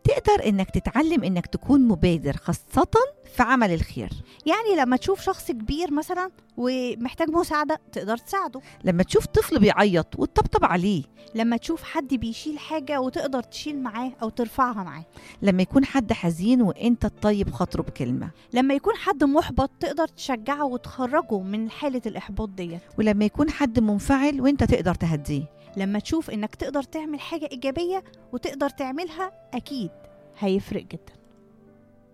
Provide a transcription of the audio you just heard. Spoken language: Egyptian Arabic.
تقدر انك تتعلم انك تكون مبادر خاصة في عمل الخير يعني لما تشوف شخص كبير مثلا ومحتاج مساعدة تقدر تساعده لما تشوف طفل بيعيط وتطبطب عليه لما تشوف حد بيشيل حاجة وتقدر تشيل معاه أو ترفعها معاه لما يكون حد حزين وانت تطيب خاطره بكلمة لما يكون حد محبط تقدر تشجعه وتخرجه من حالة الإحباط ديت ولما يكون حد منفعل وانت تقدر تهديه لما تشوف إنك تقدر تعمل حاجة إيجابية وتقدر تعملها أكيد هيفرق جدا